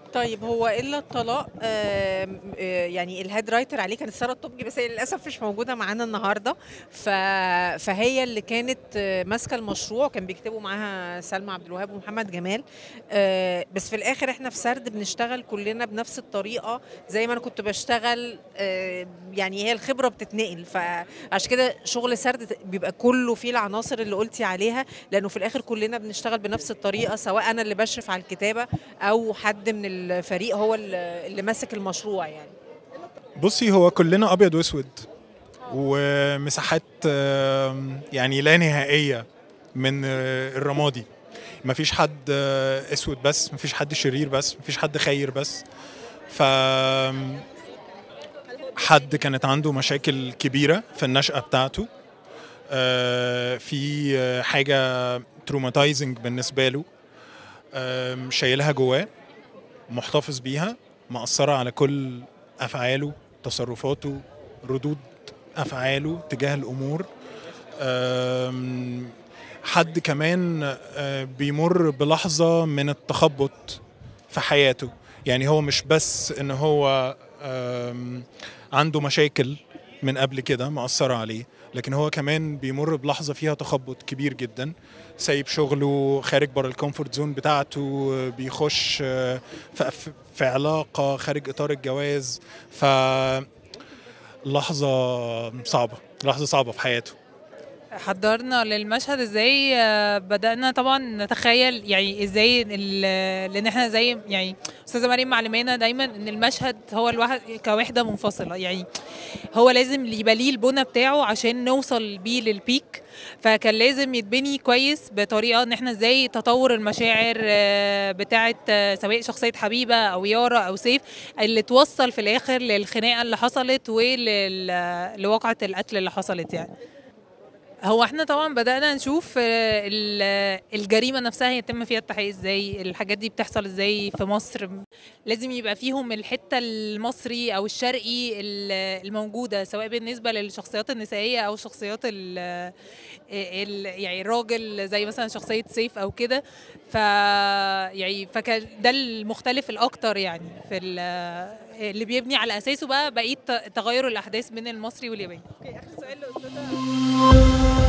طيب هو الا الطلاق آم، آه، يعني الهيد رايتر عليه كانت ساره الطبجي بس هي للاسف مش موجوده معانا النهارده ف... فهي اللي كانت آه، ماسكه المشروع كان بيكتبوا معاها سلمى عبد الوهاب ومحمد جمال آه، بس في الاخر احنا في سرد بنشتغل كلنا بنفس الطريقه زي ما انا كنت بشتغل آه، يعني هي الخبره بتتنقل فعشان كده شغل سرد بيبقى كله فيه العناصر اللي قلتي عليها لانه في الاخر كلنا بنشتغل بنفس الطريقه سواء انا اللي بشرف على الكتابه او حد من الفريق هو اللي اللي ماسك المشروع يعني بصي هو كلنا ابيض واسود ومساحات آم، يعني لا نهائيه من آه، الرمادي مفيش حد آه، اسود بس مفيش حد شرير بس مفيش حد خير بس ف حد كانت عنده مشاكل كبيره في النشأة بتاعته آه، في آه، حاجه تروماتايزنج بالنسبه له آم، شايلها جواه محتفظ بيها مأثرة على كل أفعاله تصرفاته ردود أفعاله تجاه الأمور أم، حد كمان آه، بيمر بلحظة من التخبط في حياته يعني هو مش بس إن هو أم، عنده مشاكل من قبل كده مأثرة عليه لكن هو كمان بيمر بلحظة فيها تخبط كبير جدا سايب شغله خارج بره الكومفورت زون بتاعته بيخش آه، في, في- في علاقة خارج إطار الجواز ف لحظة صعبة لحظة صعبة في حياته حضرنا للمشهد ازاي آه، بدأنا طبعا نتخيل يعني ازاي ال- لان احنا زي يعني استاذه مريم معلمانا دايما ان المشهد هو الواحد كوحده منفصله يعني هو لازم يبقى ليه البنى بتاعه عشان نوصل بيه للبيك فكان لازم يتبني كويس بطريقه ان احنا ازاي تطور المشاعر آه، بتاعه آه، سواء شخصيه حبيبه او يارا او سيف اللي توصل في الاخر للخناقه اللي حصلت ولواقعه القتل اللي حصلت يعني هو احنا طبعا بدأنا نشوف آه، ال- الجريمة نفسها يتم فيها التحقيق ازاي الحاجات دي بتحصل ازاي في مصر لازم يبقى فيهم الحتة المصري او الشرقي ال- الموجودة سواء بالنسبة للشخصيات النسائية او الشخصيات ال ال يعني الراجل زي مثلا شخصية سيف او كده ف يعني فكان ده المختلف الاكتر يعني في ال- اللي بيبني على اساسه بقى بقيه تغير الاحداث بين المصري والياباني اوكي اخر سؤال لاستاذه